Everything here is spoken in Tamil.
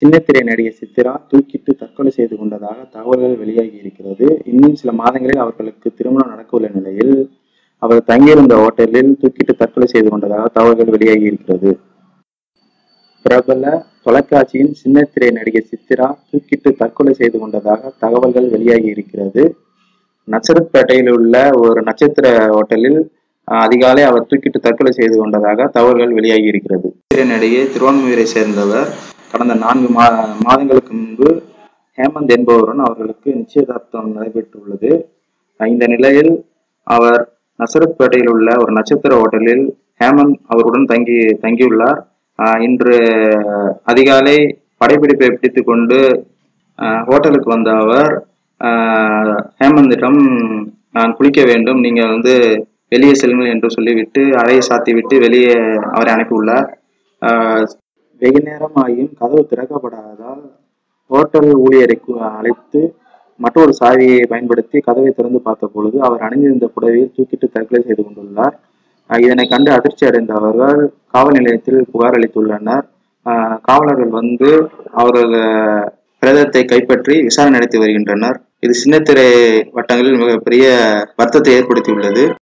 சின்னத்திரை நடிகை சித்ரா தூக்கிட்டு தற்கொலை செய்து கொண்டதாக தகவல்கள் வெளியாகி இருக்கிறது இன்னும் சில மாதங்களில் அவர்களுக்கு திருமணம் நடக்கவுள்ள நிலையில் அவர் தங்கியிருந்த ஹோட்டலில் தூக்கிட்டு தற்கொலை செய்து கொண்டதாக தகவல்கள் வெளியாகி இருக்கிறது பிரபல தொலைக்காட்சியின் சின்னத்திரை நடிகை சித்ரா தூக்கிட்டு தற்கொலை செய்து கொண்டதாக தகவல்கள் வெளியாகி இருக்கிறது நச்சரத்பேட்டையில் உள்ள ஒரு நட்சத்திர ஹோட்டலில் அஹ், அதிகாலை அவர் தூக்கிட்டு தற்கொலை செய்து கொண்டதாக தகவல்கள் வெளியாகி இருக்கிறது சித்திரை நடிகை திருவான்மையூரை சேர்ந்தவர் கடந்த நான்கு மா மாதங்களுக்கு முன்பு ஹேமந்த் என்பவருடன் அவர்களுக்கு நிச்சயதார்த்தம் நடைபெற்றுள்ளது அஹ், இந்த நிலையில் அவர் நசரத்பேட்டையில் உள்ள ஒரு நட்சத்திர ஹோட்டலில் ஹேமந்த் அவருடன் தங்கி தங்கியுள்ளார் அஹ், இன்று அதிகாலை படைப்பிடிப்பை பிடித்துக் கொண்டு அஹ், ஹோட்டலுக்கு வந்த அவர் அஹ், ஹேமந்திடம் நான் குளிக்க வேண்டும் நீங்க வந்து வெளியே செல்லுங்கள் என்று சொல்லிவிட்டு அறையை சாத்திவிட்டு வெளியே அவரை அனுப்பியுள்ளார் அஹ், வெகு நேரம் ஆகியும் கதவு திறக்கப்படாததால் ஹோட்டல் ஊழியரை கு- அழைத்து மற்றொரு சாவியை பயன்படுத்தி கதவை திறந்து பார்த்த பொழுது அவர் அணிந்திருந்த புடவையில் தூக்கிட்டு தற்கொலை செய்து கொண்டுள்ளார் அஹ் இதனை கண்டு அதிர்ச்சி அடைந்த அவர்கள் காவல் நிலையத்தில் புகார் அளித்துள்ளனர் அஹ் காவலர்கள் வந்து அவரது பிரேதத்தை கைப்பற்றி விசாரணை நடத்தி வருகின்றனர் இது சின்னத்திரை வட்டங்களில் மிகப்பெரிய வருத்தத்தை ஏற்படுத்தியுள்ளது